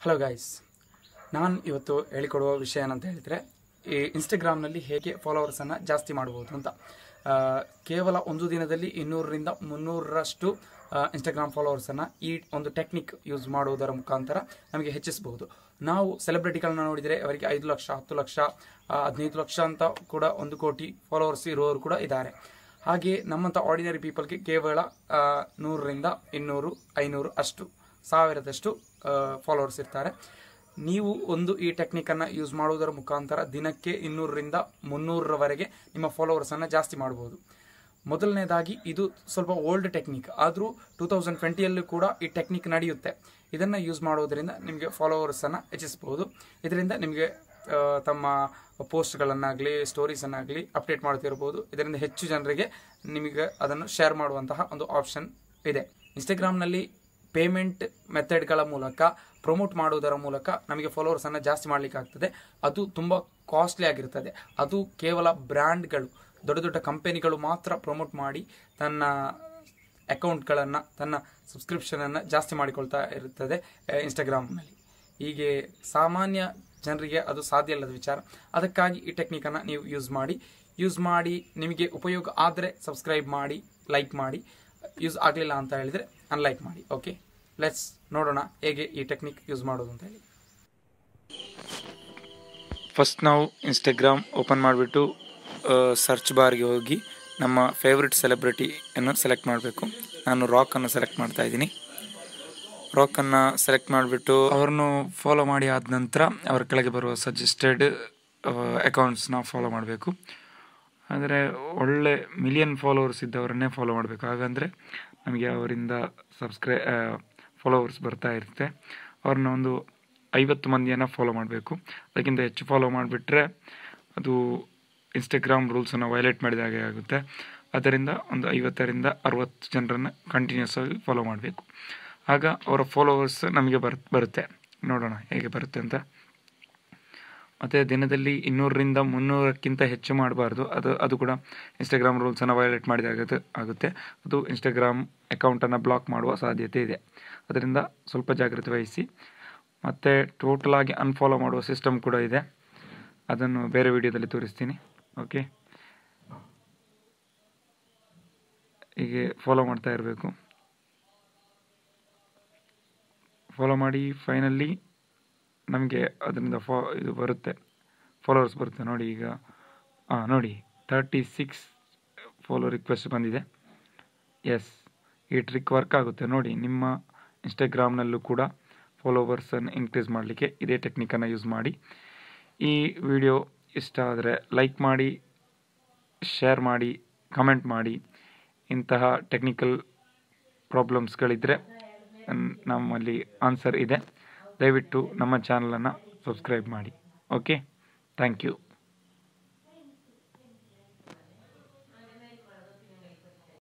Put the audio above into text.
hello guys ನಾನು ಇವತ್ತು ಹೇಳಿಕೊಡುವ ವಿಷಯ ಏನಂತ ಹೇಳಿದರೆ ಈ ಇನ್ಸ್ಟಾಗ್ರಾಮ್ನಲ್ಲಿ ಹೇಗೆ ಫಾಲೋವರ್ಸನ್ನು ಜಾಸ್ತಿ ಮಾಡ್ಬೋದು ಅಂತ ಆ, ಕೇವಲ ಒಂದು ದಿನದಲ್ಲಿ ಇನ್ನೂರರಿಂದ ಮುನ್ನೂರರಷ್ಟು ಇನ್ಸ್ಟಾಗ್ರಾಮ್ ಫಾಲೋವರ್ಸನ್ನು ಈ ಒಂದು ಟೆಕ್ನಿಕ್ ಯೂಸ್ ಮಾಡುವುದರ ಮುಖಾಂತರ ನಮಗೆ ಹೆಚ್ಚಿಸಬಹುದು ನಾವು ಸೆಲೆಬ್ರಿಟಿಗಳನ್ನ ನೋಡಿದರೆ ಅವರಿಗೆ ಐದು ಲಕ್ಷ ಹತ್ತು ಲಕ್ಷ ಆ, ಹದಿನೈದು ಲಕ್ಷ ಅಂತ ಕೂಡ ಒಂದು ಕೋಟಿ ಫಾಲೋವರ್ಸ್ ಇರುವವರು ಕೂಡ ಇದ್ದಾರೆ ಹಾಗೆ ನಮ್ಮಂಥ ಆರ್ಡಿನರಿ ಪೀಪಲ್ಗೆ ಕೇವಲ ಆ, ನೂರರಿಂದ ಇನ್ನೂರು ಐನೂರು ಅಷ್ಟು ಸಾವಿರದಷ್ಟು ಫಾಲೋವರ್ಸ್ ಇರ್ತಾರೆ ನೀವು ಒಂದು ಈ ಟೆಕ್ನಿಕನ್ನು ಯೂಸ್ ಮಾಡುವುದರ ಮುಖಾಂತರ ದಿನಕ್ಕೆ ಇನ್ನೂರರಿಂದ ಮುನ್ನೂರರವರೆಗೆ ನಿಮ್ಮ ಫಾಲೋವರ್ಸನ್ನು ಜಾಸ್ತಿ ಮಾಡ್ಬೋದು ಮೊದಲನೇದಾಗಿ ಇದು ಸ್ವಲ್ಪ ಓಲ್ಡ್ ಟೆಕ್ನಿಕ್ ಆದರೂ ಟೂ ತೌಸಂಡ್ ಟ್ವೆಂಟಿಯಲ್ಲೂ ಕೂಡ ಈ ಟೆಕ್ನಿಕ್ ನಡೆಯುತ್ತೆ ಇದನ್ನು ಯೂಸ್ ಮಾಡೋದರಿಂದ ನಿಮಗೆ ಫಾಲೋವರ್ಸನ್ನು ಹೆಚ್ಚಿಸ್ಬೋದು ಇದರಿಂದ ನಿಮಗೆ ಆ, ತಮ್ಮ ಪೋಸ್ಟ್ಗಳನ್ನಾಗಲಿ ಸ್ಟೋರೀಸನ್ನಾಗಲಿ ಅಪ್ಡೇಟ್ ಮಾಡ್ತಿರ್ಬೋದು ಇದರಿಂದ ಹೆಚ್ಚು ಜನರಿಗೆ ನಿಮಗೆ ಅದನ್ನು ಶೇರ್ ಮಾಡುವಂತಹ ಒಂದು ಆಪ್ಷನ್ ಇದೆ ಇನ್ಸ್ಟಾಗ್ರಾಮ್ನಲ್ಲಿ ಪೇಮೆಂಟ್ ಮೆಥಡ್ಗಳ ಮೂಲಕ ಪ್ರಮೋಟ್ ಮಾಡುವುದರ ಮೂಲಕ ನಮಗೆ ಫಾಲೋವರ್ಸನ್ನು ಜಾಸ್ತಿ ಮಾಡಲಿಕ್ಕೆ ಆಗ್ತದೆ ಅದು ತುಂಬ ಕಾಸ್ಟ್ಲಿ ಆಗಿರ್ತದೆ ಅದು ಕೇವಲ ಬ್ರ್ಯಾಂಡ್ಗಳು ದೊಡ್ಡ ದೊಡ್ಡ ಕಂಪನಿಗಳು ಮಾತ್ರ ಪ್ರಮೋಟ್ ಮಾಡಿ ತನ್ನ ಅಕೌಂಟ್ಗಳನ್ನು ತನ್ನ ಸಬ್ಸ್ಕ್ರಿಪ್ಷನನ್ನು ಜಾಸ್ತಿ ಮಾಡಿಕೊಳ್ತಾ ಇರುತ್ತದೆ ಇನ್ಸ್ಟಾಗ್ರಾಮ್ನಲ್ಲಿ ಹೀಗೆ ಸಾಮಾನ್ಯ ಜನರಿಗೆ ಅದು ಸಾಧ್ಯ ಇಲ್ಲದ ವಿಚಾರ ಅದಕ್ಕಾಗಿ ಈ ಟೆಕ್ನಿಕನ್ನು ನೀವು ಯೂಸ್ ಮಾಡಿ ಯೂಸ್ ಮಾಡಿ ನಿಮಗೆ ಉಪಯೋಗ ಆದರೆ ಸಬ್ಸ್ಕ್ರೈಬ್ ಮಾಡಿ ಲೈಕ್ ಮಾಡಿ ಯೂಸ್ ಆಗಲಿಲ್ಲ ಅಂತ ಹೇಳಿದರೆ ಅನ್ಲೈಕ್ ಮಾಡಿ ಓಕೆ ಲೆಟ್ಸ್ ನೋಡೋಣ ಹೇಗೆ ಈ ಟೆಕ್ನಿಕ್ ಯೂಸ್ ಮಾಡೋದು ಅಂತ ಹೇಳಿ ಫಸ್ಟ್ ನಾವು ಇನ್ಸ್ಟಾಗ್ರಾಮ್ ಓಪನ್ ಮಾಡಿಬಿಟ್ಟು ಸರ್ಚ್ ಬಾರ್ಗೆ ಹೋಗಿ ನಮ್ಮ ಫೇವ್ರೆಟ್ ಸೆಲೆಬ್ರಿಟಿಯನ್ನು ಸೆಲೆಕ್ಟ್ ಮಾಡಬೇಕು ನಾನು ರಾಕನ್ನು ಸೆಲೆಕ್ಟ್ ಮಾಡ್ತಾ ಇದ್ದೀನಿ ರಾಕನ್ನು ಸೆಲೆಕ್ಟ್ ಮಾಡಿಬಿಟ್ಟು ಅವ್ರನ್ನು ಫಾಲೋ ಮಾಡಿ ಆದ ನಂತರ ಅವರ ಕೆಳಗೆ ಬರುವ ಸಜೆಸ್ಟೆಡ್ ಅಕೌಂಟ್ಸ್ನ ಫಾಲೋ ಮಾಡಬೇಕು ಆದರೆ ಒಳ್ಳೆ ಮಿಲಿಯನ್ ಫಾಲೋವರ್ಸ್ ಇದ್ದವರನ್ನೇ ಫಾಲೋ ಮಾಡಬೇಕು ಹಾಗಂದರೆ ನಮಗೆ ಅವರಿಂದ ಸಬ್ಸ್ಕ್ರೈ ಫಾಲೋವರ್ಸ್ ಬರ್ತಾ ಇರುತ್ತೆ ಅವ್ರನ್ನ ಒಂದು ಐವತ್ತು ಮಂದಿಯನ್ನು ಫಾಲೋ ಮಾಡಬೇಕು ಅದಕ್ಕಿಂತ ಹೆಚ್ಚು ಫಾಲೋ ಮಾಡಿಬಿಟ್ರೆ ಅದು ಇನ್ಸ್ಟಾಗ್ರಾಮ್ ರೂಲ್ಸನ್ನು ವೈಲೇಟ್ ಮಾಡಿದ ಹಾಗೆ ಆಗುತ್ತೆ ಅದರಿಂದ ಒಂದು ಐವತ್ತರಿಂದ ಅರುವತ್ತು ಜನರನ್ನು ಕಂಟಿನ್ಯೂಸ್ ಆಗಿ ಫಾಲೋ ಮಾಡಬೇಕು ಆಗ ಅವರ ಫಾಲೋವರ್ಸ್ ನಮಗೆ ಬರ್ ಬರುತ್ತೆ ನೋಡೋಣ ಹೇಗೆ ಬರುತ್ತೆ ಅಂತ ಮತ್ತು ದಿನದಲ್ಲಿ ಇನ್ನೂರರಿಂದ ಮುನ್ನೂರಕ್ಕಿಂತ ಹೆಚ್ಚು ಮಾಡಬಾರ್ದು ಅದು ಅದು ಕೂಡ ಇನ್ಸ್ಟಾಗ್ರಾಮ್ ರೂಲ್ಸನ್ನು ವೈಲೇಟ್ ಮಾಡಿದಾಗ ಆಗುತ್ತೆ ಅದು ಇನ್ಸ್ಟಾಗ್ರಾಮ್ ಅಕೌಂಟನ್ನು ಬ್ಲಾಕ್ ಮಾಡುವ ಸಾಧ್ಯತೆ ಇದೆ ಅದರಿಂದ ಸ್ವಲ್ಪ ಜಾಗ್ರತೆ ವಹಿಸಿ ಮತ್ತು ಟೋಟಲಾಗಿ ಅನ್ಫಾಲೋ ಮಾಡುವ ಸಿಸ್ಟಮ್ ಕೂಡ ಇದೆ ಅದನ್ನು ಬೇರೆ ವಿಡಿಯೋದಲ್ಲಿ ತೋರಿಸ್ತೀನಿ ಓಕೆ ಹೀಗೆ ಫಾಲೋ ಮಾಡ್ತಾ ಇರಬೇಕು ಫಾಲೋ ಮಾಡಿ ಫೈನಲಿ ನಮಗೆ ಅದರಿಂದ ಫಾ ಇದು ಬರುತ್ತೆ ಫಾಲೋವರ್ಸ್ ಬರುತ್ತೆ ನೋಡಿ ಈಗ ಹಾಂ ನೋಡಿ ತರ್ಟಿ ಸಿಕ್ಸ್ ಫಾಲೋ ರಿಕ್ವೆಸ್ಟ್ ಬಂದಿದೆ ಎಸ್ ಈ ಟ್ರಿಕ್ ವರ್ಕ್ ಆಗುತ್ತೆ ನೋಡಿ ನಿಮ್ಮ ಇನ್ಸ್ಟಾಗ್ರಾಮ್ನಲ್ಲೂ ಕೂಡ ಫಾಲೋವರ್ಸನ್ನು ಇನ್ಕ್ರೀಸ್ ಮಾಡಲಿಕ್ಕೆ ಇದೇ ಟೆಕ್ನಿಕನ್ನು ಯೂಸ್ ಮಾಡಿ ಈ ವಿಡಿಯೋ ಇಷ್ಟ ಆದರೆ ಲೈಕ್ ಮಾಡಿ ಶೇರ್ ಮಾಡಿ ಕಮೆಂಟ್ ಮಾಡಿ ಇಂತಹ ಟೆಕ್ನಿಕಲ್ ಪ್ರಾಬ್ಲಮ್ಸ್ಗಳಿದ್ದರೆ ನಮ್ಮಲ್ಲಿ ಆನ್ಸರ್ ಇದೆ ದಯವಿಟ್ಟು ನಮ್ಮ ಚಾನಲನ್ನು ಸಬ್ಸ್ಕ್ರೈಬ್ ಮಾಡಿ ಓಕೆ ಥ್ಯಾಂಕ್ ಯು